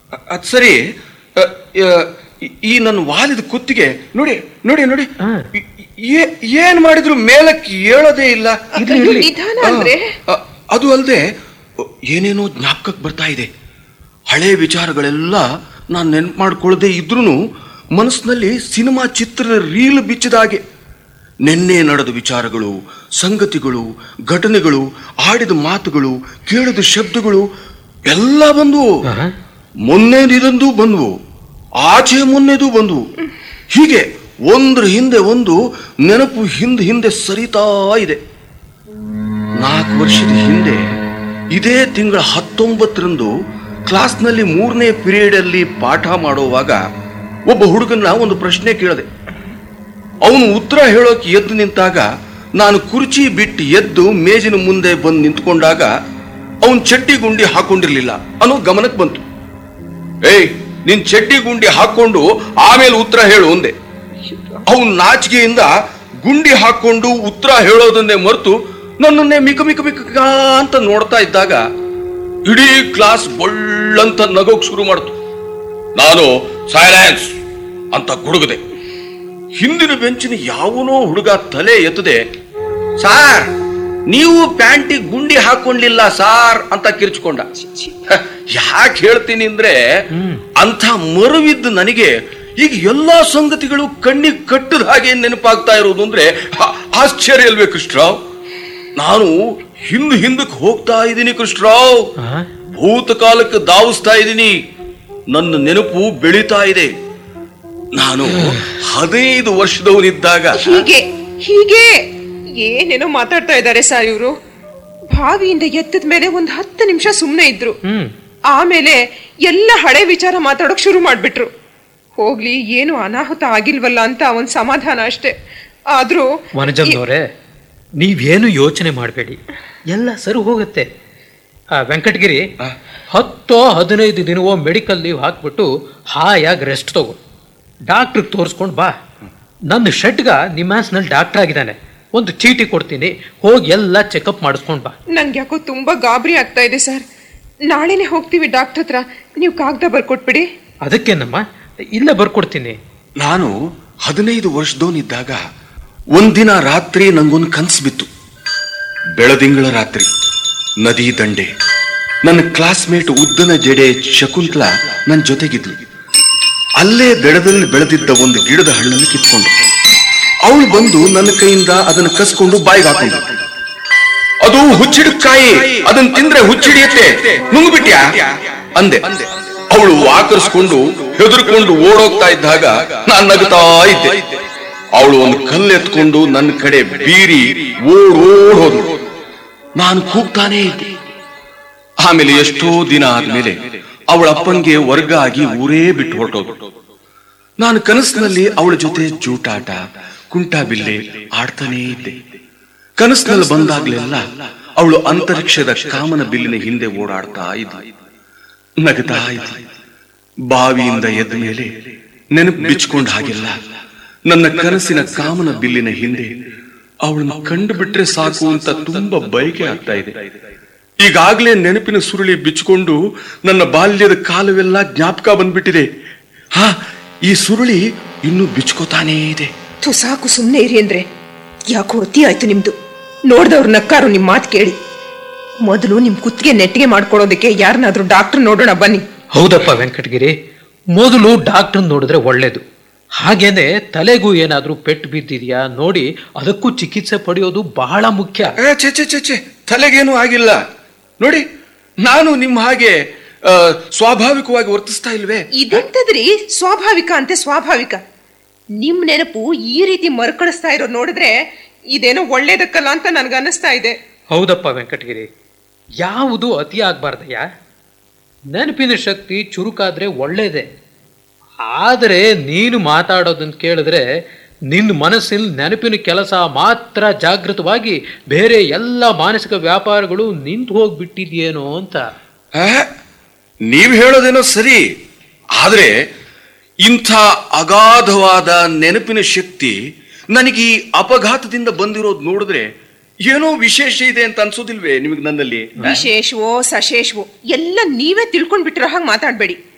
ಅದ್ ಸರಿ ಅ, ಅ, ಈ- ಈ ನನ್ನ ವಾಲಿದ ಕುತ್ತಿಗೆ ನೋಡಿ ನೋಡಿ ನೋಡಿ ಹಾ. ಈ- ಏ- ಏನ್ ಮಾಡಿದ್ರು ಮೇಲಕ್ಕೆ ಏಳೋದೇ ಇಲ್ಲ ಇರ್ಲಿ, ಅಯ್ಯೋ, ಇರ್ಲಿ. ನಿಧಾನ ಆ, ಅಂದ್ರೆ ಆ, ಅದು ಅಲ್ಲದೆ ಏನೇನೋ ಜ್ಞಾಪಕಕ್ಕೆ ಬರ್ತಾ ಇದೆ ಹಳೆ ವಿಚಾರಗಳೆಲ್ಲ ನಾನು ನೆನ್ಪು ಮಾಡ್ಕೊಳ್ಳದೆ ಇದ್ರೂ ಮನಸ್ಸಿನಲ್ಲಿ ಸಿನಿಮಾ ಚಿತ್ರದ ರೀಲ್ ಬಿಚ್ಚಿದ ಹಾಗೆ ನಿನ್ನೆ ನಡೆದ ವಿಚಾರಗಳು ಸಂಗತಿಗಳು ಘಟನೆಗಳು ಆಡಿದ ಮಾತುಗಳು ಕೇಳಿದ ಶಬ್ದಗಳು ಎಲ್ಲ ಬಂದವು ಆಹಾ. ಮೊನ್ನೆದಿದಂದು ಬಂದವು ಆಚೆ ಮೊನ್ನೆದು ಬಂದವು ಹೀಗೆ ಒಂದ್ರ ಹಿಂದೆ ಒಂದು ನೆನಪು ಹಿಂದೆ ಹಿಂದೆ ಸರಿತಾ ಇದೆ ನಾಲ್ಕು ವರ್ಷದ ಹಿಂದೆ ಇದೇ ತಿಂಗಳ ಹತ್ತೊಂಬತ್ತರಂದು ಕ್ಲಾಸ್ನಲ್ಲಿ ಮೂರನೇ ಪೀರಿಯಡ್ ಅಲ್ಲಿ ಪಾಠ ಮಾಡುವಾಗ ಒಬ್ಬ ಹುಡುಗನ ಒಂದು ಪ್ರಶ್ನೆ ಕೇಳಿದೆ ಅವನು ಉತ್ತರ ಹೇಳೋಕೆ ಎದ್ದು ನಿಂತಾಗ ನಾನು ಕುರ್ಚಿ ಬಿಟ್ಟು ಎದ್ದು ಮೇಜಿನ ಮುಂದೆ ಬಂದು ನಿಂತ್ಕೊಂಡಾಗ ಅವನ್ ಚಡ್ಡಿ ಗುಂಡಿ ಹಾಕೊಂಡಿರ್ಲಿಲ್ಲ ಅನ್ನೋ ಗಮನಕ್ಕೆ ಬಂತು ಏಯ್ ನಿನ್ ಚಡ್ಡಿ ಗುಂಡಿ ಹಾಕೊಂಡು ಆಮೇಲೆ ಉತ್ತರ ಹೇಳು ಒಂದೆ ಅವನ್ ನಾಚಿಕೆಯಿಂದ ಗುಂಡಿ ಹಾಕೊಂಡು ಉತ್ತರ ಹೇಳೋದನ್ನೇ ಮರೆತು ನನ್ನನ್ನೇ ಮಿಕ ಮಿಕ ಮಿಕ ಅಂತ ನೋಡ್ತಾ ಇದ್ದಾಗ ಇಡೀ ಕ್ಲಾಸ್ ಬಳ್ಳಂತ ನಗೋಕ್ ಶುರು ಮಾಡ್ತು ನಾನು ಸೈಲೆನ್ಸ್ ಅಂತ ಗುಡುಗದೆ ಹಿಂದಿನ ಬೆಂಚಿನ ಯಾವನೋ ಹುಡುಗ ತಲೆ ಎತ್ತದೆ ಸಾರ್ ನೀವು ಪ್ಯಾಂಟಿಗೆ ಗುಂಡಿ ಹಾಕೊಂಡಿಲ್ಲ ಸಾರ್ ಅಂತ ಕಿರ್ಚ್ಕೊಂಡ ಯಾಕೆ ಹೇಳ್ತೀನಿ ಅಂದ್ರೆ ಅಂಥ ಮರುವಿದ್ದ ನನಗೆ ಈಗ ಎಲ್ಲಾ ಸಂಗತಿಗಳು ಕಣ್ಣಿಗೆ ಕಟ್ಟದ ಹಾಗೆ ನೆನಪಾಗ್ತಾ ಇರೋದು ಅಂದ್ರೆ ಆ- ಆಶ್ಚರ್ಯ ಅಲ್ವೇ ಕೃಷ್ಣರಾವ್ ನಾನು ಹಿಂದ್ ಹಿಂದಕ್ಕೆ ಹೋಗ್ತಾ ಇದ್ದೀನಿ ಕೃಷ್ಣರಾವ್ ಆ? ಭೂತಕಾಲಕ್ಕೆ ಧಾವಿಸ್ತಾ ಇದ್ದೀನಿ ನನ್ನ ನೆನಪು ಬೆಳೀತಾ ಇದೆ ನಾನು ಹದಿನೈದು ವರ್ಷದವನಿದ್ದಾಗ ಹೀಗೆ ಹೀಗೆ ಏನೇನೋ ಮಾತಾಡ್ತಾ ಇದ್ದಾರೆ ಸರ್ ಇವರು ಬಾವಿಯಿಂದ ಎತ್ತದ ಮೇಲೆ ಒಂದು ಹತ್ತು ನಿಮಿಷ ಸುಮ್ಮನೆ ಇದ್ರು ಹ್ಮ್ ಆಮೇಲೆ ಎಲ್ಲ ಹಳೆ ವಿಚಾರ ಮಾತಾಡೋಕ್ ಶುರು ಮಾಡ್ಬಿಟ್ರು ಹೋಗ್ಲಿ ಏನು ಅನಾಹುತ ಆಗಿಲ್ವಲ್ಲ ಅಂತ ಒಂದ್ ಸಮಾಧಾನ ಅಷ್ಟೇ ಆದ್ರೂ ವನಜಮ್ನವ್ರೆ ನೀವೇನು ಯೋಚನೆ ಮಾಡಬೇಡಿ ಎಲ್ಲ ಸರಿ ಹೋಗುತ್ತೆ ಆ ವೆಂಕಟಗಿರಿ ಆ? ಹತ್ತೋ ಹದಿನೈದು ದಿನವೋ ಮೆಡಿಕಲ್ ಲೀವ್ ಹಾಕ್ಬಿಟ್ಟು ಹಾಯಾಗಿ ರೆಸ್ಟ್ ತಗೋ ಡಾಕ್ಟ್ರಿಗೆ ತೋರಿಸ್ಕೊಂಡು ಬಾ ನನ್ನ ಶೆಡ್ಗ ನಿಮ್ಯಾನ್ಸ್ನಲ್ಲಿ ಡಾಕ್ಟರ್ ಆಗಿದ್ದಾನೆ ಒಂದು ಚೀಟಿ ಕೊಡ್ತೀನಿ ಹೋಗಿ ಎಲ್ಲ ಚೆಕಪ್ ಮಾಡಿಸ್ಕೊಂಡು ಬಾ ನಂಗೆ ಯಾಕೋ ತುಂಬಾ ಗಾಬರಿ ಆಗ್ತಾ ಇದೆ ಸರ್ ನಾಳೆನೆ ಹೋಗ್ತೀವಿ ಡಾಕ್ಟರ್ ಹತ್ರ ನೀವು ಕಾಗದ ಬರ್ಕೊಟ್ಬಿಡಿ ಅದಕ್ಕೇನಮ್ಮ ಇಲ್ಲೇ ಬರ್ಕೊಡ್ತೀನಿ ನಾನು ಹದಿನೈದು ವರ್ಷದವನಿದ್ದಾಗ ಒಂದಿನ ರಾತ್ರಿ ನಂಗೊಂದು ಕನ್ಸು ಬಿತ್ತು ಬೆಳದಿಂಗಳ ರಾತ್ರಿ ನದಿ ದಂಡೆ ನನ್ನ ಕ್ಲಾಸ್ಮೇಟ್ ಉದ್ದನ ಜಡೆ ಶಕುಂತಲ ನನ್ನ ಜೊತೆಗಿದ್ಲು ಅಲ್ಲೇ ಬೆಳದಲ್ಲಿ ಬೆಳೆದಿದ್ದ ಒಂದು ಗಿಡದ ಹಣ್ಣನ್ನು ಕಿತ್ಕೊಂಡು ಅವಳು ಬಂದು ನನ್ನ ಕೈಯಿಂದ ಅದನ್ನು ಕಸ್ಕೊಂಡು ಬಾಯಿಗೆ ಹಾಕೊಂಡು ಅದು ಹುಚ್ಚಿಡ ಕಾಯಿ ಅದನ್ನ ತಿಂದ್ರೆ ಹುಚ್ಚಿಡಿಯತ್ತೆ ನುಂಗ್ಬಿಟ್ಯಾ ಅಂದೆ ಅವಳು ವಾಕರಿಸ್ಕೊಂಡು ಹೆದರ್ಕೊಂಡು ಓಡೋಗ್ತಾ ಇದ್ದಾಗ ನಾನ್ ನಗುತ್ತಾ ಇದ್ದೆ ಅವಳು ಒಂದು ಕಲ್ಲೆತ್ಕೊಂಡು ನನ್ನ ಕಡೆ ಬೀರಿ ಓಡ್ ಓಡ್ ಹೋದ್ಳು ನಾನು ಕೂಗ್ತಾನೇ ಇದ್ದೆ ಆಮೇಲೆ ಎಷ್ಟೋ ದಿನ ಆದ್ಮೇಲೆ ಅವಳ ಅಪ್ಪನ್ಗೆ ವರ್ಗ ಆಗಿ ಊರೇ ಬಿಟ್ಟು ಹೊರಟೋದು ನಾನು ಕನಸಿನಲ್ಲಿ ಅವಳ ಜೊತೆ ಜೂಟಾಟ ಕುಂಟಾಬಿಲ್ಲೆ ಆಡ್ತಾನೇ ಇದ್ದೆ ಕನಸಿನಲ್ಲಿ ಬಂದಾಗ್ಲೆಲ್ಲ ಅವಳು ಅಂತರಿಕ್ಷದ ಕಾಮನ ಬಿಲ್ಲಿನ ಹಿಂದೆ ಓಡಾಡ್ತಾ ಇದ್ದ ನಗತಾ ಇದ್ದ ಬಾವಿಯಿಂದ ಎದ್ದ ಮೇಲೆ ನೆನಪು ಬಿಚ್ಕೊಂಡ ಹಾಗೆಲ್ಲ ನನ್ನ ಕನಸಿನ ಕಾಮನ ಬಿಲ್ಲಿನ ಹಿಂದೆ ಅವಳನ್ನು ಕಂಡು ಬಿಟ್ರೆ ಸಾಕು ಅಂತ ತುಂಬಾ ಬಯಕೆ ಆಗ್ತಾ ಇದೆ ಈಗಾಗ್ಲೇ ನೆನಪಿನ ಸುರುಳಿ ಬಿಚ್ಚಿಕೊಂಡು ನನ್ನ ಬಾಲ್ಯದ ಕಾಲವೆಲ್ಲ ಜ್ಞಾಪಕ ಬಂದ್ಬಿಟ್ಟಿದೆ ಹಾ ಈ ಸುರುಳಿ ಇನ್ನೂ ಬಿಚ್ಕೋತಾನೇ ಇದೆ ಥು ಸಾಕು ಸುಮ್ಮನೆ ಇರಿ ಅಂದ್ರೆ ಯಾಕೋ ಅತಿ ಆಯ್ತು ನಿಮ್ದು ನೋಡ್ದವ್ರು ನಕ್ಕಾರು ನಿಮ್ ಮಾತು ಕೇಳಿ ಮೊದಲು ನಿಮ್ ಕುತ್ತಿಗೆ ನೆಟ್ಟಿಗೆ ಮಾಡ್ಕೊಡೋದಕ್ಕೆ ಯಾರನ್ನಾದ್ರೂ ಡಾಕ್ಟರ್ ನೋಡೋಣ ಬನ್ನಿ ಹೌದಪ್ಪ ವೆಂಕಟಗಿರಿ ಮೊದಲು ಡಾಕ್ಟರ್ ನೋಡಿದ್ರೆ ಒಳ್ಳೇದು ಹಾಗೇನೆ ತಲೆಗೂ ಏನಾದ್ರೂ ಪೆಟ್ಟು ಬಿದ್ದಿದ್ಯಾ ನೋಡಿ ಅದಕ್ಕೂ ಚಿಕಿತ್ಸೆ ಪಡೆಯೋದು ಬಹಳ ಮುಖ್ಯ ಏ, ಛೆ ಛೆ ಛೆ ಛೆ ತಲೆಗೇನು ಆಗಿಲ್ಲ ನೋಡಿ ನಾನು ನಿಮ್ಮ ಹಾಗೆ ಆ, ಸ್ವಾಭಾವಿಕವಾಗಿ ವರ್ತಿಸ್ತಾ ಇಲ್ವೇ ಇದೆಂತದ್ರಿ ಸ್ವಾಭಾವಿಕ ಅಂತೆ ಸ್ವಾಭಾವಿಕ ನಿಮ್ ನೆನಪು ಈ ರೀತಿ ಮರುಕಳಿಸ್ತಾ ಇರೋದ್ ನೋಡಿದ್ರೆ ಇದೇನೋ ಒಳ್ಳೇದಕ್ಕಲ್ಲ ಅಂತ ನನ್ಗ ಅನ್ನಿಸ್ತಾ ಇದೆ ಹೌದಪ್ಪ ವೆಂಕಟಗಿರಿ ಯಾವುದು ಅತಿ ಆಗ್ಬಾರ್ದಯ್ಯ ನೆನಪಿನ ಶಕ್ತಿ ಚುರುಕಾದ್ರೆ ಒಳ್ಳೇದೆ ಆದರೆ ನೀನು ಮಾತಾಡೋದನ್ನ ಕೇಳಿದ್ರೆ ನಿನ್ನ ಮನಸ್ಸಿನ ನೆನಪಿನ ಕೆಲಸ ಮಾತ್ರ ಜಾಗೃತವಾಗಿ ಬೇರೆ ಎಲ್ಲ ಮಾನಸಿಕ ವ್ಯಾಪಾರಗಳು ನಿಂತು ಹೋಗ್ಬಿಟ್ಟಿದ್ಯೇನೋ ಅಂತ ಆ, ನೀವ್ ಹೇಳೋದೇನೋ ಸರಿ ಆದ್ರೆ ಇಂಥ ಅಗಾಧವಾದ ನೆನಪಿನ ಶಕ್ತಿ ನನಗೆ ಈ ಅಪಘಾತದಿಂದ ಬಂದಿರೋದು ನೋಡಿದ್ರೆ ಏನೋ ವಿಶೇಷ ಇದೆ ಅಂತ ಅನ್ಸೋದಿಲ್ವೇ ನಿಮಗೆ ನನ್ನಲ್ಲಿ ವಿಶೇಷವೋ ಸಶೇಷವೋ ಎಲ್ಲ ನೀವೇ ತಿಳ್ಕೊಂಡ್ಬಿಟ್ಟಿರೋ ಹಾಗೆ ಮಾತಾಡ್ಬೇಡಿ